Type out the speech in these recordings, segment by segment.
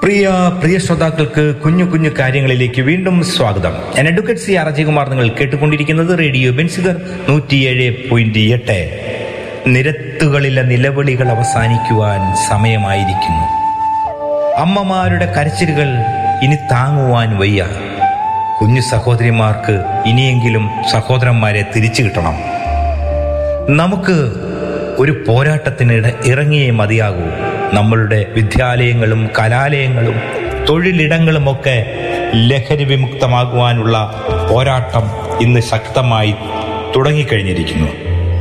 പ്രിയ പ്രിയ ശ്രോതാക്കൾക്ക് കുഞ്ഞു കുഞ്ഞു കാര്യങ്ങളിലേക്ക് വീണ്ടും സ്വാഗതം ഞാൻ അഡ്വക്കേറ്റ് സി ആർ അജയകുമാർ നിങ്ങൾ കേട്ടുകൊണ്ടിരിക്കുന്നത് റേഡിയോ ബെൻസുകർ നൂറ്റിയേഴ് പോയിന്റ് എട്ട് നിരത്തുകളിലെ നിലവിളികൾ അവസാനിക്കുവാൻ സമയമായിരിക്കുന്നു അമ്മമാരുടെ കരച്ചിലുകൾ ഇനി താങ്ങുവാൻ വയ്യ കുഞ്ഞു സഹോദരിമാർക്ക് ഇനിയെങ്കിലും സഹോദരന്മാരെ തിരിച്ചു കിട്ടണം നമുക്ക് ഒരു പോരാട്ടത്തിനിട ഇറങ്ങിയേ മതിയാകൂ നമ്മളുടെ വിദ്യാലയങ്ങളും കലാലയങ്ങളും തൊഴിലിടങ്ങളുമൊക്കെ ലഹരി വിമുക്തമാകുവാനുള്ള പോരാട്ടം ഇന്ന് ശക്തമായി തുടങ്ങിക്കഴിഞ്ഞിരിക്കുന്നു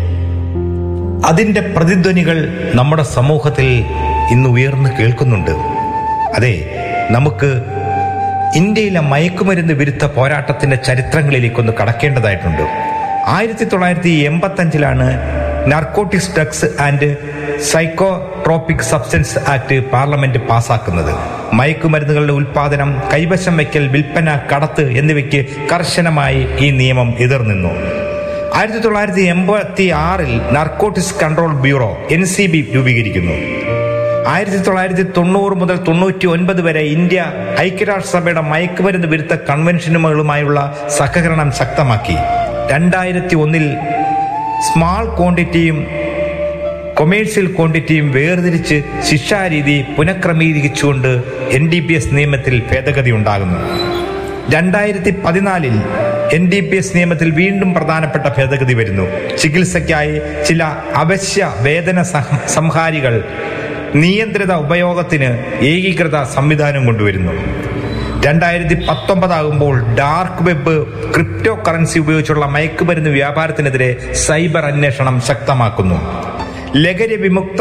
അതിന്റെ പ്രതിധ്വനികൾ നമ്മുടെ സമൂഹത്തിൽ ഇന്ന് ഉയർന്നു കേൾക്കുന്നുണ്ട് അതെ നമുക്ക് ഇന്ത്യയിലെ മയക്കുമരുന്ന് വിരുദ്ധ പോരാട്ടത്തിന്റെ ചരിത്രങ്ങളിലേക്കൊന്ന് കടക്കേണ്ടതായിട്ടുണ്ട് ആയിരത്തി തൊള്ളായിരത്തി എൺപത്തി അഞ്ചിലാണ് narcotics drugs and psychotropic substance act parliament പാസാക്കുന്നത് മയക്കുമരുന്നുകളുടെ ഉൽപാദനം കൈവശം വയ്ക്കൽ വിൽപ്പന കടത്ത് എന്നിവയ്ക്ക് കർശനമായി ഈ നിയമം എതിർനിന്നു ആയിരത്തി തൊള്ളായിരത്തി എൺപത്തി ആറിൽ narcotics control bureau N C B രൂപീകരിക്കുന്നു ആയിരത്തി തൊള്ളായിരത്തി തൊണ്ണൂറ് മുതൽ തൊണ്ണൂറ്റി ഒൻപത് വരെ ഇന്ത്യ ഐക്യരാഷ്ട്രസഭയുടെ മയക്കുമരുന്ന് വിരുദ്ധ കൺവെൻഷനുകളുമായുള്ള സഹകരണം ശക്തമാക്കി രണ്ടായിരത്തി ഒന്നിൽ സ്മാൾ ക്വാണ്ടിറ്റിയും കൊമേഴ്സ്യൽ ക്വാണ്ടിറ്റിയും വേർതിരിച്ച് ശിക്ഷാരീതി പുനഃക്രമീകരിച്ചുകൊണ്ട് എൻ ഡി പി എസ് നിയമത്തിൽ ഭേദഗതി ഉണ്ടാകുന്നു രണ്ടായിരത്തി പതിനാലിൽ എൻ ഡി പി എസ് നിയമത്തിൽ വീണ്ടും പ്രധാനപ്പെട്ട ഭേദഗതി വരുന്നു ചികിത്സയ്ക്കായി ചില അവശ്യ വേതന സഹ- സംഹാരികൾ നിയന്ത്രിത ഉപയോഗത്തിന് ഏകീകൃത സംവിധാനം കൊണ്ടുവരുന്നു രണ്ടായിരത്തി പത്തൊമ്പതാകുമ്പോൾ ഡാർക്ക് വെബ് ക്രിപ്റ്റോ കറൻസി ഉപയോഗിച്ചുള്ള മയക്കുമരുന്ന് വ്യാപാരത്തിനെതിരെ സൈബർ അന്വേഷണം ശക്തമാക്കുന്നു ലഹരി വിമുക്ത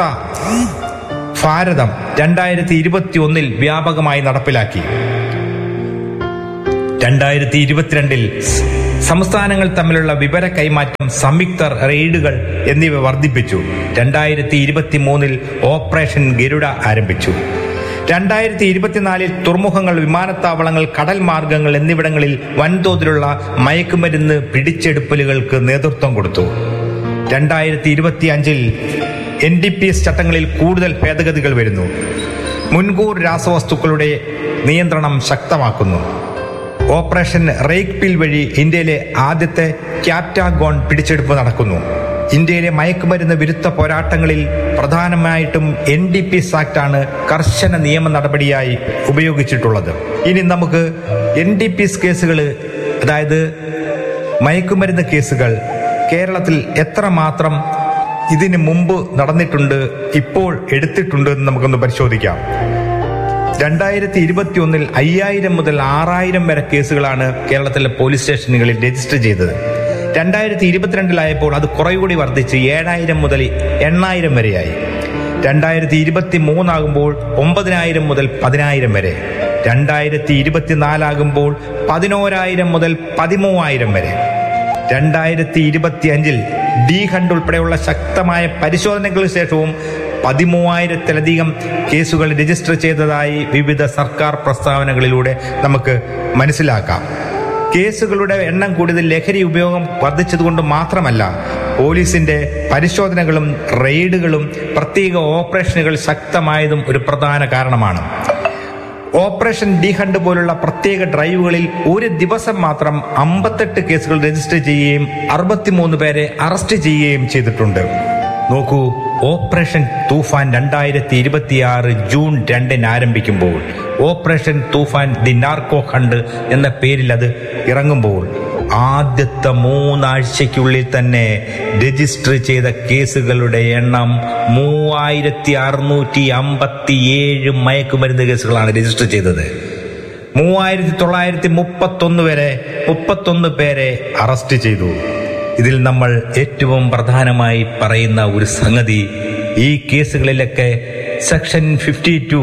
ഭാരതം രണ്ടായിരത്തി ഇരുപത്തി ഒന്നിൽ വ്യാപകമായി നടപ്പിലാക്കി രണ്ടായിരത്തി ഇരുപത്തിരണ്ടിൽ സ് സംസ്ഥാനങ്ങൾ തമ്മിലുള്ള വിവര കൈമാറ്റം സംയുക്ത റെയ്ഡുകൾ എന്നിവ വർദ്ധിപ്പിച്ചു രണ്ടായിരത്തി ഇരുപത്തി മൂന്നിൽ ഓപ്പറേഷൻ ഗരുഡ ആരംഭിച്ചു രണ്ടായിരത്തി ഇരുപത്തിനാലിൽ തുറമുഖങ്ങൾ വിമാനത്താവളങ്ങൾ കടൽ മാർഗങ്ങൾ എന്നിവിടങ്ങളിൽ വൻതോതിലുള്ള മയക്കുമരുന്ന് പിടിച്ചെടുപ്പലുകൾക്ക് നേതൃത്വം കൊടുത്തു രണ്ടായിരത്തി ഇരുപത്തി അഞ്ചിൽ എൻ ഡി പി എസ് ചട്ടങ്ങളിൽ കൂടുതൽ ഭേദഗതികൾ വരുന്നു മുൻകൂർ രാസവസ്തുക്കളുടെ നിയന്ത്രണം ശക്തമാക്കുന്നു ഓപ്പറേഷൻ റേക്ക് പിൽ വഴി ഇന്ത്യയിലെ ആദ്യത്തെ ക്യാപ്റ്റാഗോൺ പിടിച്ചെടുപ്പ് നടക്കുന്നു ഇന്ത്യയിലെ മയക്കുമരുന്ന് വിരുദ്ധ പോരാട്ടങ്ങളിൽ പ്രധാനമായിട്ടും എൻ ഡി പി എസ് ആക്ടാണ് കർശന നിയമ നടപടിയായി ഉപയോഗിച്ചിട്ടുള്ളത് ഇനി നമുക്ക് എൻ ഡി പി എസ് കേസുകൾ അതായത് മയക്കുമരുന്ന് കേസുകൾ കേരളത്തിൽ എത്രമാത്രം ഇതിന് മുമ്പ് നടന്നിട്ടുണ്ട് ഇപ്പോൾ എടുത്തിട്ടുണ്ട് എന്ന് നമുക്കൊന്ന് പരിശോധിക്കാം രണ്ടായിരത്തി ഇരുപത്തി ഒന്നിൽ അയ്യായിരം മുതൽ ആറായിരം വരെ കേസുകളാണ് കേരളത്തിലെ പോലീസ് സ്റ്റേഷനുകളിൽ രജിസ്റ്റർ ചെയ്തത് രണ്ടായിരത്തി ഇരുപത്തിരണ്ടിലായപ്പോൾ അത് കുറേകൂടി വർദ്ധിച്ച് ഏഴായിരം മുതൽ എണ്ണായിരം വരെയായി രണ്ടായിരത്തി ഇരുപത്തി മൂന്നാകുമ്പോൾ ഒമ്പതിനായിരം മുതൽ പതിനായിരം വരെ രണ്ടായിരത്തി ഇരുപത്തിനാലാകുമ്പോൾ പതിനോരായിരം മുതൽ പതിമൂവായിരം വരെ രണ്ടായിരത്തി ഇരുപത്തി അഞ്ചിൽ ഡി ഹണ്ട് ഉൾപ്പെടെയുള്ള ശക്തമായ പരിശോധനകൾക്ക് ശേഷവും പതിമൂവായിരത്തിലധികം കേസുകൾ രജിസ്റ്റർ ചെയ്തതായി വിവിധ സർക്കാർ പ്രസ്താവനകളിലൂടെ നമുക്ക് മനസ്സിലാക്കാം കേസുകളുടെ എണ്ണം കൂടുതൽ ലഹരി ഉപയോഗം വർദ്ധിച്ചതുകൊണ്ട് മാത്രമല്ല പോലീസിന്റെ പരിശോധനകളും റെയ്ഡുകളും പ്രത്യേക ഓപ്പറേഷനുകൾ ശക്തമായതും ഒരു പ്രധാന കാരണമാണ് ഓപ്പറേഷൻ ഡി ഹണ്ട് പോലുള്ള പ്രത്യേക ഡ്രൈവുകളിൽ ഒരു ദിവസം മാത്രം അമ്പത്തെട്ട് കേസുകൾ രജിസ്റ്റർ ചെയ്യുകയും അറുപത്തിമൂന്ന് പേരെ അറസ്റ്റ് ചെയ്യുകയും ചെയ്തിട്ടുണ്ട് നോക്കൂ ഓപ്പറേഷൻ തൂഫാൻ രണ്ടായിരത്തി ഇരുപത്തിയാറ് ജൂൺ രണ്ടിന് ആരംഭിക്കുമ്പോൾ operation Toofan the narco hunt എന്ന പേരിൽ അത് ഇറങ്ങുമ്പോൾ ആദ്യത്തെ മൂന്നാഴ്ചയ്ക്കുള്ളിൽ തന്നെ രജിസ്റ്റർ ചെയ്ത കേസുകളുടെ എണ്ണം മൂവായിരത്തി അറുന്നൂറ്റി അമ്പത്തി ഏഴ് മയക്കുമരുന്ന് കേസുകളാണ് രജിസ്റ്റർ ചെയ്തത് മൂവായിരത്തി തൊള്ളായിരത്തി മുപ്പത്തൊന്ന് വരെ മുപ്പത്തൊന്ന് പേരെ അറസ്റ്റ് ചെയ്തു ഇതിൽ നമ്മൾ ഏറ്റവും പ്രധാനമായി പറയുന്ന ഒരു സംഗതി ഈ കേസുകളിലൊക്കെ സെക്ഷൻ ഫിഫ്റ്റി ടു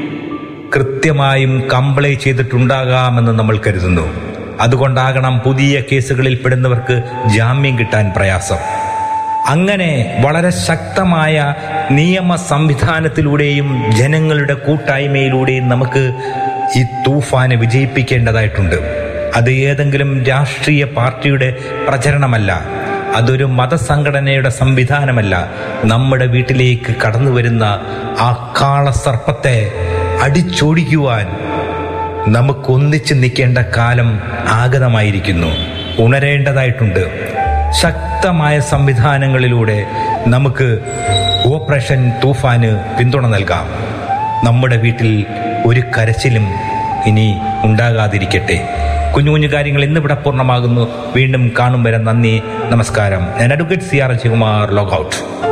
കൃത്യമായും കംപ്ലൈ ചെയ്തിട്ടുണ്ടാകാമെന്ന് നമ്മൾ കരുതുന്നു അതുകൊണ്ടാകണം പുതിയ കേസുകളിൽ പെടുന്നവർക്ക് ജാമ്യം കിട്ടാൻ പ്രയാസം അങ്ങനെ വളരെ ശക്തമായ നിയമ സംവിധാനത്തിലൂടെയും ജനങ്ങളുടെ കൂട്ടായ്മയിലൂടെയും നമുക്ക് ഈ തൂഫാനെ വിജയിപ്പിക്കേണ്ടതായിട്ടുണ്ട് അത് ഏതെങ്കിലും രാഷ്ട്രീയ പാർട്ടിയുടെ പ്രചരണമല്ല അതൊരു മതസംഘടനയുടെ സംവിധാനമല്ല നമ്മുടെ വീട്ടിലേക്ക് കടന്നു വരുന്ന ആ കാളസർപ്പത്തെ അടിച്ചോടിക്കുവാൻ നമുക്കൊന്നിച്ച് നിൽക്കേണ്ട കാലം ആഗതമായിരിക്കുന്നു ഉണരേണ്ടതായിട്ടുണ്ട് ശക്തമായ സംവിധാനങ്ങളിലൂടെ നമുക്ക് ഓപ്പറേഷൻ തൂഫാന് പിന്തുണ നൽകാം നമ്മുടെ വീട്ടിൽ ഒരു കരച്ചിലും ഇനി ഉണ്ടാകാതിരിക്കട്ടെ കുഞ്ഞു കുഞ്ഞു കാര്യങ്ങൾ ഇന്നിവിടെ പൂർണ്ണമാകുന്നു വീണ്ടും കാണും വരെ നന്ദി നമസ്കാരം ഞാൻ advocate C R Sivakumar logout